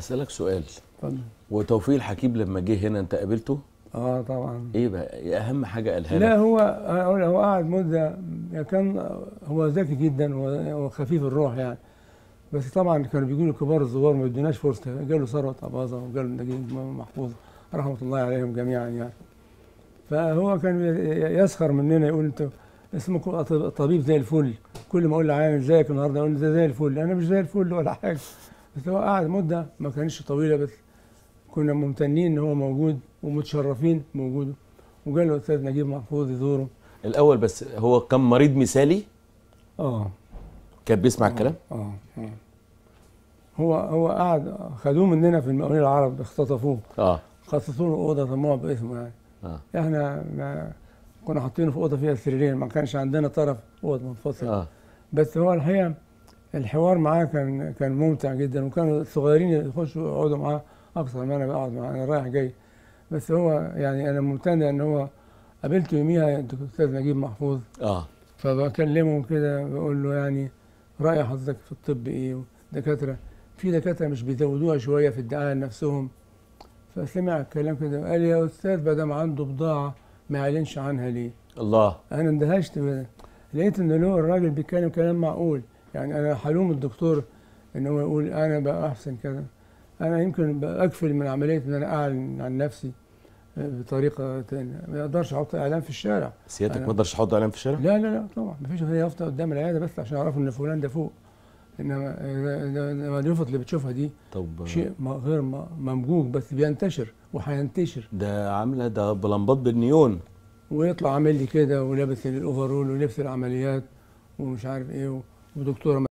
اسالك سؤال اتفضل وتوفيق الحكيم لما جه هنا انت قابلته اه طبعا ايه بقى إيه اهم حاجه قالها لا لك هو هو هو قعد مده كان هو ذكي جدا وخفيف الروح يعني بس طبعا كانوا بيقولوا كبار الزوار ما يدوناش فرصه جاله ثروت اباظه وجاله نجيب محفوظ رحمه الله عليهم جميعا يعني فهو كان يسخر مننا يقول انت اسمك طبيب زي الفل كل ما اقول له عامل ازيك النهارده يقول لي ده زي الفل انا مش زي الفل ولا حاجه بس هو قعد مده ما كانتش طويله بس كنا ممتنين ان هو موجود ومتشرفين بوجوده وجاله الاستاذ نجيب محفوظ يزوره الاول بس هو كان مريض مثالي اه كان بيسمع الكلام اه اه هو هو قعد خدوه مننا في المقاولين العرب اختطفوه اه خصصوا له اوضه سموها باسمه يعني اه احنا ما كنا حاطينه في اوضه فيها سريرين ما كانش عندنا طرف اوض منفصل اه بس هو الحقيقه الحوار معاه كان كان ممتع جدا وكانوا الصغيرين يخشوا يقعدوا معاه اكثر ما انا بقعد معاه انا رايح جاي بس هو يعني انا ممتن ان هو قابلته يوميها الاستاذ نجيب محفوظ اه فبكلمه كده بقول له يعني رأي حضرتك في الطب ايه دكاترة في دكاترة مش بيزودوها شوية في الدعاية لنفسهم فسمع الكلام كده قال يا أستاذ بدل عنده بضاعة ما يعلنش عنها ليه الله أنا اندهشت بده. لقيت إن له الراجل بيتكلم كلام معقول يعني أنا حلوم الدكتور إن هو يقول أنا بقى أحسن كذا أنا يمكن بقى أكفل من عملية إن أنا أعلن عن نفسي بطريقة تانية ما أقدرش أحط إعلان في الشارع سيادتك أنا- ما تقدرش تحط اعلان في الشارع لا لا لا طبعا مفيش هي يافطه قدام العياده بس عشان يعرفوا ان فلان ده فوق انما انما اليافط اللي بتشوفها دي طب شيء ما- غير م- ممجوج بس بينتشر وهينتشر ده عامله ده بلمبات بالنيون ويطلع عامل لي كده ولابس الاوفرول ولبس العمليات ومش عارف ايه ودكتوره